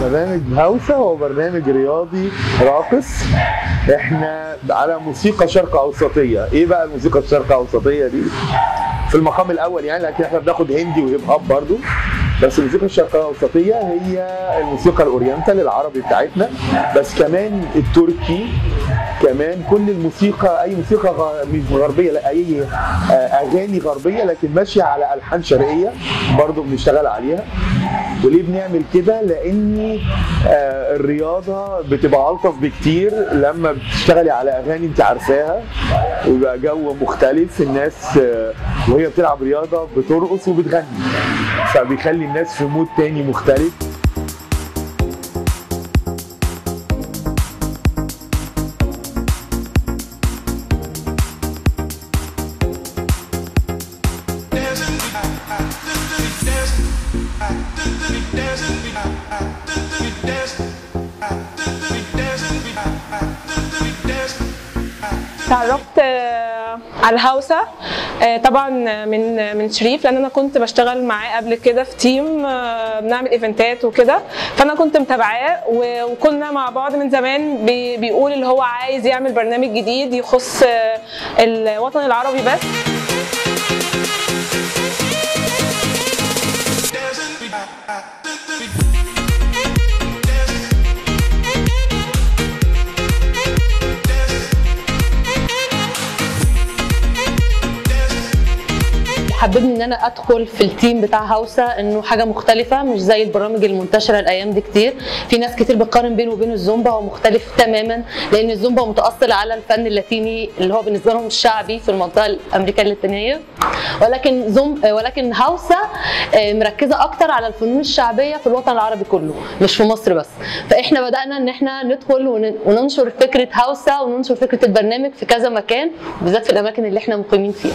برنامج هوسة هو برنامج رياضي راقص احنا على موسيقى شرق اوسطيه ايه بقى الموسيقى الشرق اوسطيه دي في المقام الاول يعني لكن احنا بناخد هندي وهيب هوب برضو بس الموسيقى الشرقية الأوسطية هي الموسيقى الأورينتال العربي بتاعتنا بس كمان التركي كمان كل الموسيقى أي موسيقى غ- مش غربية لا أي آه، أغاني غربية لكن ماشية على ألحان شرقية برضو بنشتغل عليها وليه بنعمل كده؟ لأن آه، الرياضة بتبقى ألطف بكتير لما بتشتغلي على أغاني أنت عارفاها ويبقى جو مختلف الناس آه، وهي بتلعب رياضة بترقص وبتغني فبيخلي الناس في مود تاني مختلف تعرفت آه، على الهوسة آه، طبعا من من شريف لان انا كنت بشتغل معاه قبل كده في تيم آه، بنعمل ايفنتات وكده فانا كنت متابعاه و- وكنا مع بعض من زمان بي- بيقول اللي هو عايز يعمل برنامج جديد يخص آه، الوطن العربي بس حببني ان انا ادخل في التيم بتاع هوسه انه حاجه مختلفه مش زي البرامج المنتشره الايام دي كتير في ناس كتير بتقارن بينه وبين الزومبا هو مختلف تماما لان الزومبا متاصل على الفن اللاتيني اللي هو بالنسبه لهم الشعبي في المنطقه الامريكيه اللاتينيه ولكن زوم ولكن هوسه آه، مركزه اكتر على الفنون الشعبيه في الوطن العربي كله مش في مصر بس فاحنا بدانا ان احنا ندخل ون- وننشر فكره هوسه وننشر فكره البرنامج في كذا مكان بالذات في الاماكن اللي احنا مقيمين فيها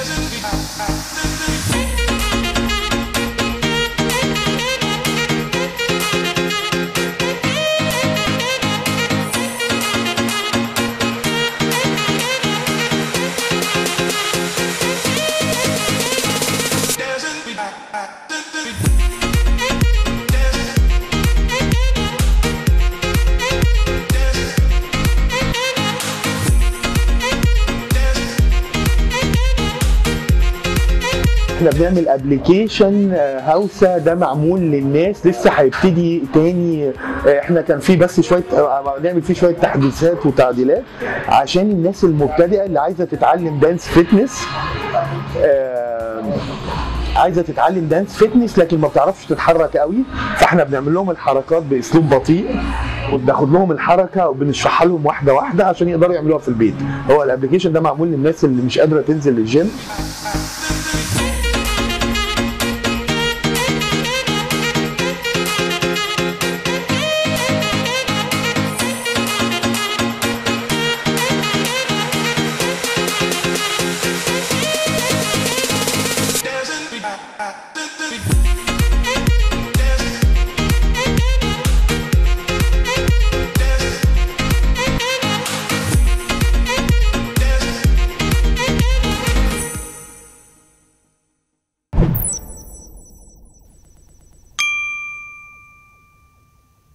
احنا بنعمل ابلكيشن هوسه ده معمول للناس لسه هيبتدي تاني آه، احنا كان في بس شويه آه، نعمل فيه شويه تحديثات وتعديلات عشان الناس المبتدئه اللي عايزه تتعلم دانس فيتنس آه، عايزه تتعلم دانس فيتنس لكن ما بتعرفش تتحرك قوي فاحنا بنعمل لهم الحركات باسلوب بطيء وبناخد لهم الحركه وبنشرحها لهم واحده واحده عشان يقدروا يعملوها في البيت هو الابلكيشن ده معمول للناس اللي مش قادره تنزل الجيم